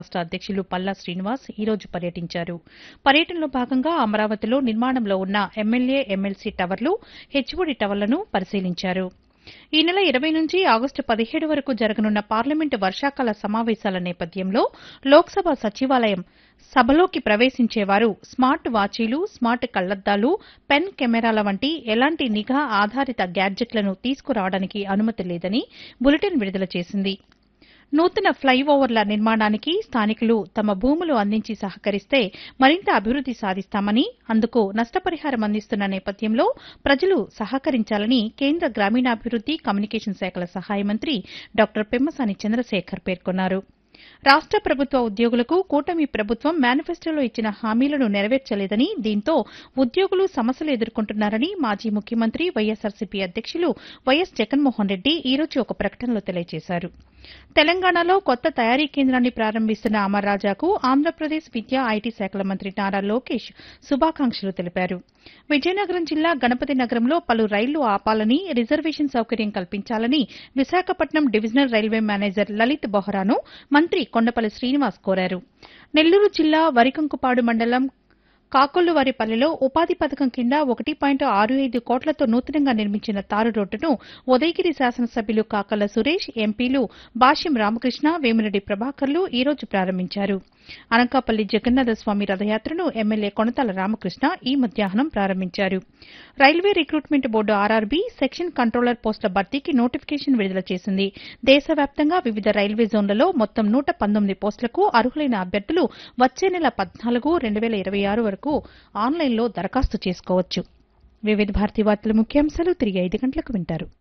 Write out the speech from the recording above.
రాష్ట అధ్యక్షులు పల్లా శ్రీనివాస్ ఈ రోజు పర్యటించారు పర్యటనలో భాగంగా అమరావతిలో నిర్మాణంలో ఉన్న ఎమ్మెల్యే ఎమ్మెల్సీ టవర్లు హెచ్ఓడి టవర్లను పరిశీలించారు ఈ నెల ఇరవై నుంచి ఆగస్టు పదిహేడు వరకు జరగనున్న పార్లమెంటు వర్షాకాల సమావేశాల నేపథ్యంలో లోక్సభ సచివాలయం సభలోకి ప్రవేశించేవారు స్మార్ట్ వాచీలు స్మార్ట్ కళ్లద్దాలు పెన్ కెమెరాల వంటి ఎలాంటి నిఘా ఆధారిత గ్యాడ్జెట్లను తీసుకురావడానికి అనుమతి లేదని బులెటిన్ విడుదల చేసింది నూతన ఫ్లైఓవర్ల నిర్మాణానికి స్థానికులు తమ భూములు అందించి సహకరిస్తే మరింత అభివృద్ది సాధిస్తామని అందుకు నష్టపరిహారం అందిస్తున్న నేపథ్యంలో ప్రజలు సహకరించాలని కేంద్ర గ్రామీణాభివృద్ది కమ్యూనికేషన్ శాఖల సహాయ మంత్రి డాక్టర్ పెమ్మసాని చంద్రశేఖర్ పేర్కొన్నారు రాష్ట ప్రభుత్వ ఉద్యోగులకు కూటమి ప్రభుత్వం మేనిఫెస్టోలో ఇచ్చిన హామీలను నెరవేర్చలేదని దీంతో ఉద్యోగులు సమస్యలు ఎదుర్కొంటున్నారని మాజీ ముఖ్యమంత్రి వైఎస్సార్సీపీ అధ్యక్షులు వైఎస్ జగన్మోహన్ రెడ్డి ఈ రోజు ఒక ప్రకటనలో తెలియజేశారు తెలంగాణలో కొత్త తయారీ కేంద్రాన్ని ప్రారంభిస్తున్న అమర్ రాజాకు ఆంధ్రప్రదేశ్ విద్యా ఐటీ శాఖల మంత్రి నారా లోకేష్ శుభాకాంక్షలు తెలిపారు విజయనగరం జిల్లా గణపతి నగరంలో పలు రైళ్లు ఆపాలని రిజర్వేషన్ సౌకర్యం కల్పించాలని Visakhapatnam divisional railway manager Lalit బొహరాను మంత్రి కొండపల్లి శ్రీనివాస్ కోరారు నెల్లూరు జిల్లా వరికంకుపాడు మండలం కాకొల్లువారిపల్లిలో ఉపాధి పథకం కింద ఒకటి పాయింట్ ఆరు ఐదు కోట్లతో నూతనంగా నిర్మించిన తారు రోడ్డును ఉదయగిరి శాసనసభ్యులు కాకల సురేష్ ఎంపీలు బాష్యం రామకృష్ణ వేమిరెడ్డి ప్రభాకర్లు ఈ రోజు ప్రారంభించారు అనకాపల్లి జగన్నాథస్వామి రథయాత్రను ఎమ్మెల్యే కొనతాల రామకృష్ణ ఈ మధ్యాహ్నం ప్రారంభించారు railway recruitment board RRB section controller పోస్టుల భర్తీకి నోటిఫికేషన్ విడుదల చేసింది దేశవ్యాప్తంగా వివిధ రైల్వే జోన్లలో మొత్తం నూట పంతొమ్మిది పోస్టులకు అర్హులైన అభ్యర్థులు వచ్చే నెల పద్నాలుగు రెండు వేల ఇరవై ఆరు వరకు ఆన్లైన్లో దరఖాస్తు చేసుకోవచ్చు వివిధ భారతి వార్తల ముఖ్యాంశాలు తిరిగి ఐదు గంటలకు వింటారు